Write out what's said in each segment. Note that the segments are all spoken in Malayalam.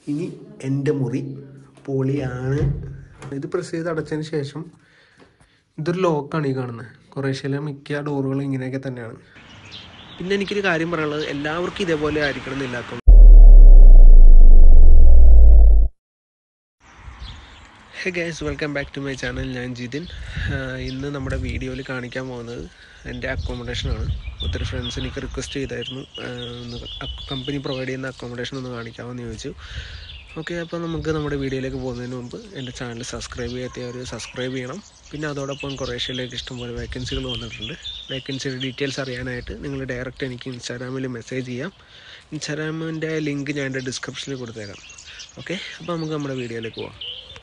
ഇനി എൻ്റെ മുറി പൊളിയാണ് ഇത് പ്രസ് ചെയ്ത് അടച്ചതിന് ശേഷം ഇതൊരു ലോക്കാണ് ഈ കാണുന്നത് കുറേശ്ശിലെ മിക്ക ഡോറുകളും ഇങ്ങനെയൊക്കെ തന്നെയാണ് പിന്നെ എനിക്കൊരു കാര്യം പറയാനുള്ളത് എല്ലാവർക്കും ഇതേപോലെ ആയിരിക്കണം എന്നില്ലാത്ത hey guys welcome back to my channel ഞാൻ ജിതിൻ ആഹ് ഇന്ന് നമ്മുടെ വീഡിയോയിൽ കാണിക്കാൻ പോകുന്നത് എൻ്റെ അക്കോമഡേഷനാണ് ഒത്തിരി ഫ്രണ്ട്സ് എനിക്ക് റിക്വസ്റ്റ് ചെയ്തായിരുന്നു ആഹ് ഒന്ന് കമ്പനി പ്രൊവൈഡ് ചെയ്യുന്ന അക്കോമഡേഷൻ ഒന്ന് കാണിക്കാമെന്ന് ചോദിച്ചു ഓക്കെ അപ്പോൾ നമുക്ക് നമ്മുടെ വീഡിയോയിലേക്ക് പോകുന്നതിന് മുമ്പ് എൻ്റെ ചാനൽ സബ്സ്ക്രൈബ് ചെയ്യാത്തവർ സബ്സ്ക്രൈബ് ചെയ്യണം പിന്നെ അതോടൊപ്പം കുറേശ്ശിലേക്ക് ഇഷ്ടംപോലെ വേക്കൻസികൾ വന്നിട്ടുണ്ട് വേക്കൻസിയുടെ ഡീറ്റെയിൽസ് അറിയാനായിട്ട് നിങ്ങൾ ഡയറക്റ്റ് എനിക്ക് ഇൻസ്റ്റാഗ്രാമിൽ മെസ്സേജ് ചെയ്യാം ഇൻസ്റ്റാഗ്രാമിൻ്റെ ലിങ്ക് ഞാൻ എൻ്റെ ഡിസ്ക്രിപ്ഷനിൽ കൊടുത്തേക്കാം ഓക്കെ അപ്പോൾ നമുക്ക് നമ്മുടെ വീഡിയോയിലേക്ക് പോകാം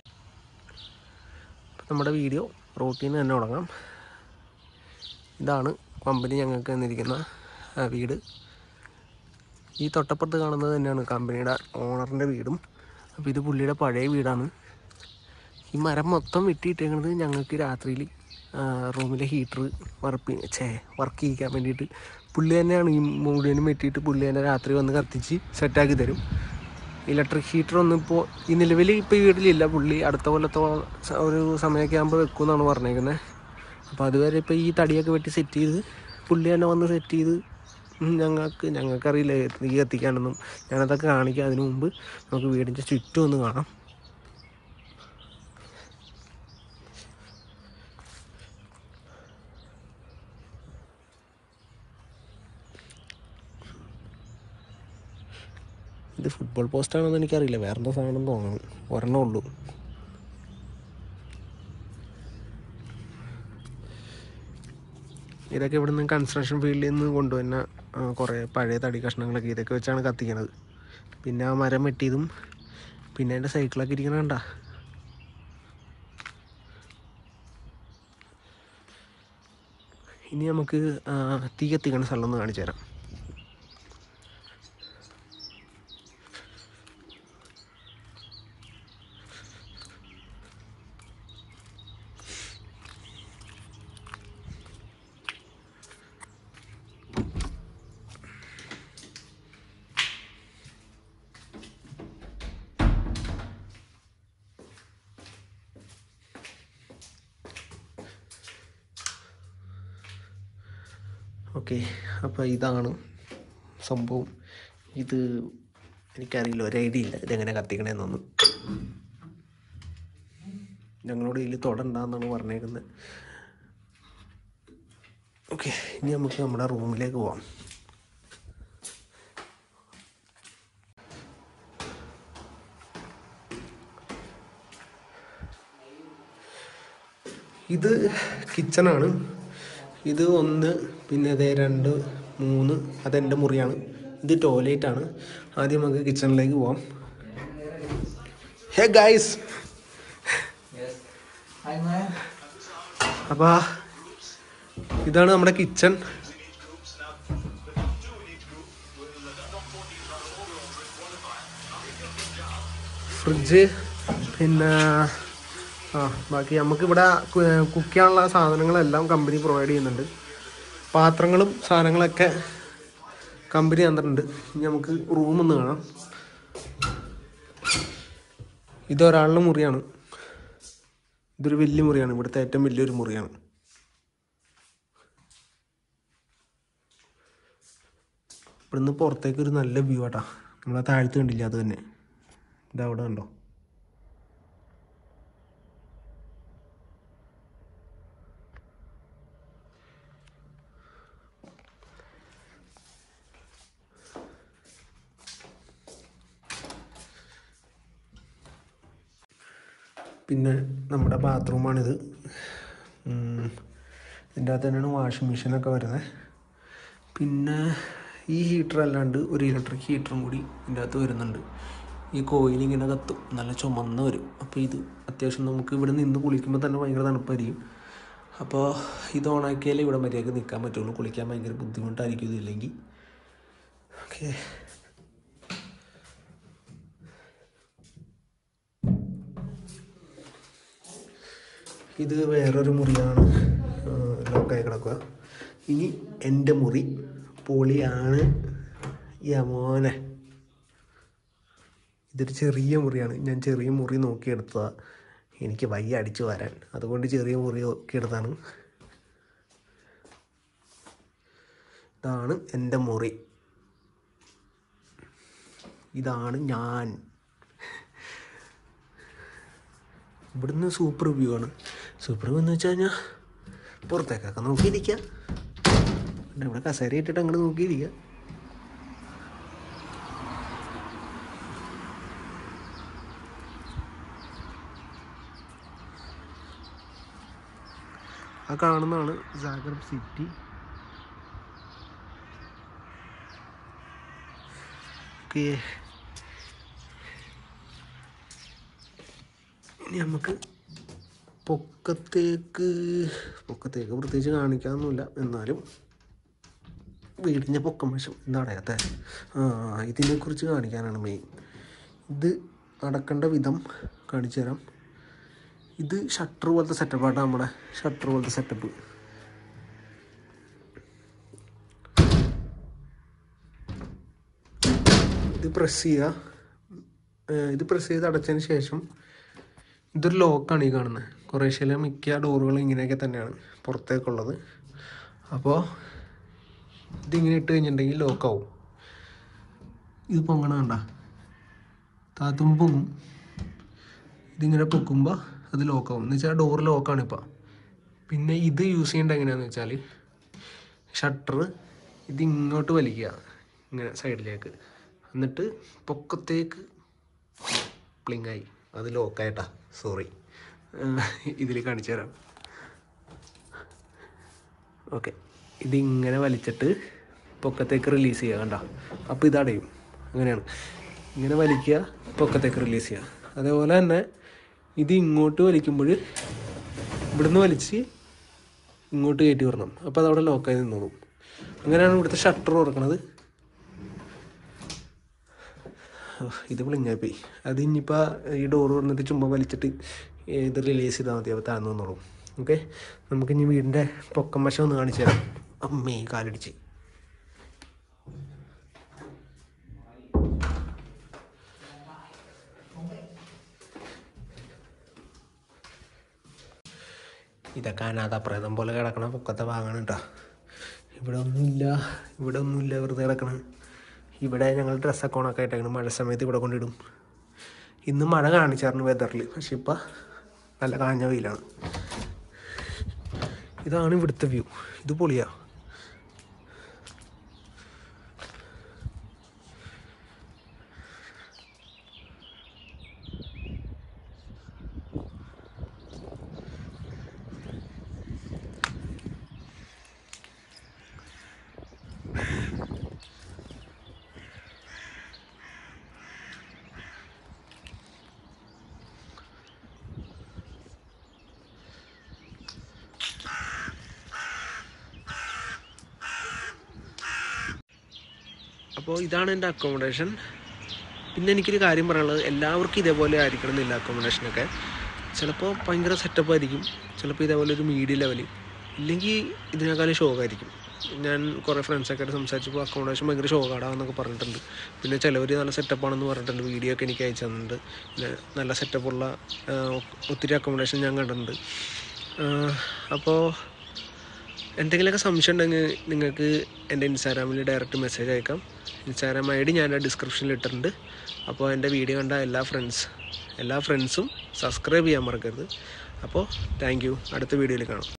നമ്മുടെ വീഡിയോ റൂട്ടിൽ നിന്ന് തന്നെ തുടങ്ങാം ഇതാണ് കമ്പനി ഞങ്ങൾക്ക് തന്നിരിക്കുന്ന ആ, വീട് ഈ തൊട്ടപ്പുറത്ത് കാണുന്നത് തന്നെയാണ് കമ്പനിയുടെ ഓണറിൻ്റെ വീടും അപ്പോൾ ഇത് പുള്ളിയുടെ പഴയ വീടാണ് ഈ മരം മൊത്തം വെട്ടിയിട്ടേക്കുന്നത് ഞങ്ങൾക്ക് രാത്രിയിൽ റൂമിലെ ഹീറ്റർ വർക്ക് ഛേ വർക്ക് ചെയ്യിക്കാൻ വേണ്ടിയിട്ട് പുള്ളി തന്നെയാണ് ഈ മുഴുവനും വെട്ടിയിട്ട് പുള്ളി തന്നെ രാത്രി വന്ന് കത്തിച്ച് സെറ്റാക്കി തരും ഇലക്ട്രിക് ഹീറ്റർ ഒന്നും ഇപ്പോൾ ഈ നിലവിൽ ഇപ്പോൾ ഈ വീട്ടിലില്ല പുള്ളി അടുത്ത കൊല്ലത്തോ സ- ഒരു സമയമൊക്കെ ആകുമ്പോൾ വെക്കുമെന്നാണ് പറഞ്ഞേക്കുന്നത് അപ്പോൾ അതുവരെ ഇപ്പോൾ ഈ തടിയൊക്കെ വെട്ടി സെറ്റ് ചെയ്ത് പുള്ളി തന്നെ വന്ന് സെറ്റ് ചെയ്ത് ഉം ഞങ്ങൾക്ക് ഞങ്ങൾക്കറിയില്ല തീ കത്തിക്കാനൊന്നും ഞാനതൊക്കെ കാണിക്കാം അതിനു മുമ്പ് നമുക്ക് വീടിൻ്റെ ചുറ്റും ഒന്ന് കാണാം ഇത് ഫുട്ബോൾ പോസ്റ്റാണെന്ന് എനിക്കറിയില്ല വേറെന്താ സാധനം തോന്നുന്നു ഒരെണ്ണം ഉള്ളൂ ഇതൊക്കെ ഇവിടുന്ന് കൺസ്ട്രക്ഷൻ ഫീൽഡിൽ നിന്ന് കൊണ്ടുവന്ന ആ, കുറേ പഴയ തടി കഷ്ണങ്ങളൊക്കെ ഇതൊക്കെ വെച്ചാണ് കത്തിക്കണത് പിന്നെ ആ മരം വെട്ടിയതും പിന്നെ അതിൻ്റെ സൈക്കിളൊക്കെ ഇരിക്കണ കണ്ട ഇനി നമുക്ക് ആ, തീ കത്തിക്കണ സ്ഥലം ഒന്ന് കാണിച്ചു തരാം ഓക്കെ അപ്പോൾ ഇതാണ് സംഭവം ഇത് എനിക്കറിയില്ല ഒരു ഐഡിയ ഇല്ല ഇതെങ്ങനെ കത്തിക്കണേന്നൊന്നും ഞങ്ങളോട് ഇതിൽ തൊടണ്ടെന്നാണ് പറഞ്ഞേക്കുന്നത് ഓക്കെ ഇനി നമുക്ക് നമ്മുടെ റൂമിലേക്ക് പോവാം ഇത് കിച്ചണാണ് ഇത് ഒന്ന് പിന്നെ അതേ രണ്ട് മൂന്ന് അതെൻ്റെ മുറിയാണ് ഇത് ടോയ്ലറ്റ് ആണ് ആദ്യം നമുക്ക് കിച്ചണിലേക്ക് പോവാം ഹേ ഗൈസ് അപ്പോൾ ഇതാണ് നമ്മുടെ കിച്ചൺ ഫ്രിഡ്ജ് പിന്നെ ആ ബാക്കി നമുക്കിവിടെ കുക്ക് ചെയ്യാനുള്ള സാധനങ്ങളെല്ലാം കമ്പനി പ്രൊവൈഡ് ചെയ്യുന്നുണ്ട് പാത്രങ്ങളും സാധനങ്ങളൊക്കെ കമ്പനി തന്നിട്ടുണ്ട് ഇനി നമുക്ക് റൂമൊന്ന് കാണാം ഇതൊരാളുടെ മുറിയാണ് ഇതൊരു വലിയ മുറിയാണ് ഇവിടുത്തെ ഏറ്റവും വലിയൊരു മുറിയാണ് ഇവിടുന്ന് പുറത്തേക്ക് ഒരു നല്ല വ്യൂ ആട്ടാ നമ്മളെ താഴത്ത് കണ്ടില്ല അത് തന്നെ ഇതാ അവിടെ കണ്ടോ പിന്നെ നമ്മുടെ ബാത്റൂമാണിത് ഉം, ഇതിൻ്റെ അകത്ത് തന്നെയാണ് വാഷിംഗ് മെഷീനൊക്കെ വരുന്നത് പിന്നെ ഈ ഹീറ്റർ അല്ലാണ്ട് ഒരു ഇലക്ട്രിക് ഹീറ്ററും കൂടി ഇതിൻ്റെ അകത്ത് വരുന്നുണ്ട് ഈ കോയിൽ ഇങ്ങനെ കത്തും നല്ല ചുമന്ന് വരും അപ്പോൾ ഇത് അത്യാവശ്യം നമുക്ക് ഇവിടെ നിന്ന് കുളിക്കുമ്പോൾ തന്നെ ഭയങ്കര തണുപ്പായിരിക്കും അപ്പോൾ ഇത് ഓണാക്കിയാലേ ഇവിടെ മര്യാദയ്ക്ക് നിൽക്കാൻ പറ്റുള്ളൂ കുളിക്കാൻ ഭയങ്കര ബുദ്ധിമുട്ടായിരിക്കും ഇതില്ലെങ്കിൽ ഓക്കെ ഇത് വേറൊരു മുറിയാണ് ആ, ലോക്കായി കിടക്കുക ഇനി എൻ്റെ മുറി പൊളിയാണ് യമോനെ ഇതൊരു ചെറിയ മുറിയാണ് ഞാൻ ചെറിയ മുറി നോക്കിയെടുത്തതാണ് എനിക്ക് വയ്യ അടിച്ചു വരാൻ അതുകൊണ്ട് ചെറിയ മുറി നോക്കിയെടുത്താണ് ഇതാണ് എൻ്റെ മുറി ഇതാണ് ഞാൻ ഇവിടുന്ന് സൂപ്പർ വ്യൂ ആണ് സൂപ്പർ വ്യൂ എന്ന് വെച്ച് കഴിഞ്ഞാൽ പുറത്തേക്കൊക്കെ നോക്കിയിരിക്കുക പിന്നെ ഇവിടെ കസേര ഇട്ടിട്ട് അങ്ങോട്ട് നോക്കിയിരിക്കുക ആ കാണുന്നതാണ് സാഗർബ് സിറ്റി ഓക്കെ ഇനി നമുക്ക് പൊക്കത്തേക്ക് പൊക്കത്തേക്ക് പ്രത്യേകിച്ച് കാണിക്കാനൊന്നുമില്ല എന്നാലും വീടിൻ്റെ പൊക്കം വശം എന്താ പറയാത്ത ആ ഇതിനെക്കുറിച്ച് കാണിക്കാനാണ് മെയിൻ ഇത് അടക്കേണ്ട വിധം കാണിച്ചു തരാം ഇത് ഷട്ടർ പോലത്തെ സെറ്റപ്പാണ് നമ്മുടെ ഷട്ടർ പോലത്തെ സെറ്റപ്പ് ഇത് പ്രസ് ചെയ്യുക ഏഹ് ഇത് പ്രസ് ചെയ്ത് അടച്ചതിന് ശേഷം ഇതൊരു ലോക്കാണ് ഈ കാണുന്നത് കുറേശ്ശിയിലെ മിക്ക ഡോറുകളും ഇങ്ങനെയൊക്കെ തന്നെയാണ് പുറത്തേക്കുള്ളത് അപ്പോൾ ഇതിങ്ങനെ ഇട്ട് കഴിഞ്ഞിട്ടുണ്ടെങ്കിൽ ലോക്കാവും ഇത് പൊങ്ങണ കണ്ട താത്തും പൊങ്ങും ഇതിങ്ങനെ പൊക്കുമ്പോൾ അത് ലോക്കാവും എന്ന് വെച്ചാൽ ഡോർ ലോക്കാണ് ഇപ്പോൾ പിന്നെ ഇത് യൂസ് ചെയ്യേണ്ടത് എങ്ങനെയാണെന്ന് വെച്ചാൽ ഷട്ടർ ഇത് ഇങ്ങോട്ട് വലിക്കുക ഇങ്ങനെ സൈഡിലേക്ക് എന്നിട്ട് പൊക്കത്തേക്ക് പ്ലിങ്ങായി അത് ലോക്കായിട്ടാ സോറി ഇതിൽ കാണിച്ചു തരാം ഓക്കെ ഇതിങ്ങനെ വലിച്ചിട്ട് പൊക്കത്തേക്ക് റിലീസ് ചെയ്യുക കണ്ട അപ്പോൾ ഇത് അടയും അങ്ങനെയാണ് ഇങ്ങനെ വലിക്കുക പൊക്കത്തേക്ക് റിലീസ് ചെയ്യുക അതേപോലെ തന്നെ ഇത് ഇങ്ങോട്ട് വലിക്കുമ്പോൾ ഇവിടുന്ന് വലിച്ച് ഇങ്ങോട്ട് കയറ്റി വരണം അപ്പോൾ അതവിടെ ലോക്കായി നിന്നോളും അങ്ങനെയാണ് ഇവിടുത്തെ ഷട്ടർ തുറക്കണത് ഓഹ്, ഇത് പ്ലിങ്ങായിപ്പോയി അത് ഇനിയിപ്പോൾ ഈ ഡോർ വന്നിട്ട് ചുമ്മാ വലിച്ചിട്ട് ഇത് റിലീസ് ചെയ്താൽ മതി അപ്പോൾ താഴ്ന്നു വന്നോളും ഓക്കെ നമുക്കിനി വീടിൻ്റെ പൊക്കം വശം ഒന്ന് കാണിച്ചു തരാം അമ്മേ കാലടിച്ച് ഇതൊക്കെ അനാഥപ്രേതം പോലെ കിടക്കണ പൊക്കത്തെ ഭാഗമാണ് കേട്ടോ ഇവിടെ ഒന്നുമില്ല ഇവിടെ ഒന്നുമില്ല വെറുതെ കിടക്കണ ഇവിടെ ഞങ്ങൾ ഡ്രസ്സൊക്കെ ഓണൊക്കെ ആയിട്ടാണ് മഴ സമയത്ത് ഇവിടെ കൊണ്ടിടും ഇന്ന് മഴ കാണിച്ചായിരുന്നു വെതറിൽ പക്ഷെ ഇപ്പം നല്ല കാഞ്ഞ വെയിലാണ് ഇതാണ് ഇവിടുത്തെ വ്യൂ ഇത് പൊളിയാ അപ്പോൾ ഇതാണ് എൻ്റെ അക്കോമഡേഷൻ പിന്നെ എനിക്കൊരു കാര്യം പറയാനുള്ളത് എല്ലാവർക്കും ഇതേപോലെ ആയിരിക്കണം എന്നില്ല അക്കോമഡേഷനൊക്കെ ചിലപ്പോൾ ഭയങ്കര സെറ്റപ്പ് ആയിരിക്കും ചിലപ്പോൾ ഇതേപോലെ ഒരു മീഡിയം ലെവൽ ഇല്ലെങ്കിൽ ഇതിനേക്കാളും ഷോക്കായിരിക്കും ഞാൻ കുറേ ഫ്രണ്ട്സൊക്കെ ആയിട്ട് സംസാരിച്ചപ്പോൾ അക്കോമഡേഷൻ ഭയങ്കര ഷോക്കാടാന്നൊക്കെ പറഞ്ഞിട്ടുണ്ട് പിന്നെ ചിലവർ നല്ല സെറ്റപ്പാണെന്ന് പറഞ്ഞിട്ടുണ്ട് വീഡിയോ ഒക്കെ എനിക്ക് അയച്ചു തന്നിട്ടുണ്ട് പിന്നെ നല്ല സെറ്റപ്പുള്ള ഒത്തിരി അക്കോമഡേഷൻ ഞാൻ കണ്ടിട്ടുണ്ട് അപ്പോൾ എന്തെങ്കിലുമൊക്കെ സംശയം ഉണ്ടെങ്കിൽ നിങ്ങൾക്ക് എൻ്റെ ഇൻസ്റ്റാഗ്രാമിൽ ഡയറക്റ്റ് മെസ്സേജ് അയക്കാം ഇൻസ്റ്റാഗ്രാം ഐ ഡി ഞാൻ ഡിസ്ക്രിപ്ഷനിൽ ഇട്ടിട്ടുണ്ട് അപ്പോൾ എൻ്റെ വീഡിയോ കണ്ട എല്ലാ ഫ്രണ്ട്സ് എല്ലാ ഫ്രണ്ട്സും സബ്സ്ക്രൈബ് ചെയ്യാൻ മറക്കരുത് അപ്പോൾ താങ്ക് യു അടുത്ത വീഡിയോയിൽ കാണാം